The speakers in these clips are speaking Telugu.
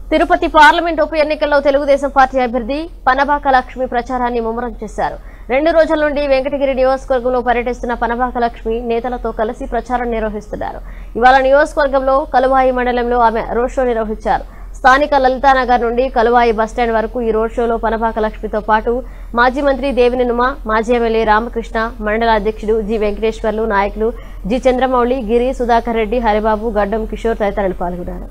తిరుపతి పార్లమెంట్ ఉప ఎన్నికల్లో తెలుగుదేశం పార్టీ అభ్యర్థి పనబాక లక్ష్మి ప్రచారాన్ని ముమ్మరం చేశారు రెండు రోజుల నుండి వెంకటగిరి నియోజకవర్గంలో పర్యటిస్తున్న పనబాక లక్ష్మి నేతలతో కలిసి ప్రచారం నిర్వహిస్తున్నారు ఇవాళ నియోజకవర్గంలో కలువాయి మండలంలో ఆమె రోడ్ షో నిర్వహించారు స్థానిక లలితానగర్ నుండి కలువాయి బస్టాండ్ వరకు ఈ రోడ్ షోలో పనబాక లక్ష్మితో పాటు మాజీ మంత్రి దేవినినుమ మాజీ ఎమ్మెల్యే రామకృష్ణ మండల అధ్యక్షుడు జి వెంకటేశ్వర్లు నాయకులు జి చంద్రమౌళి గిరి సుధాకర్ రెడ్డి హరిబాబు గడ్డం కిషోర్ తదితరులు పాల్గొన్నారు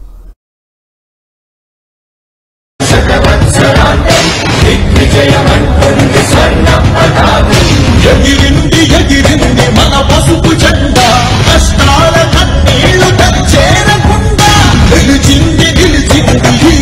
ఎగిరింది ఎగిరింది మన పసుపు జెండా కష్టాల కన్నీళ్లు చేరకుండా నిలిచింది నిలిచింది ఈ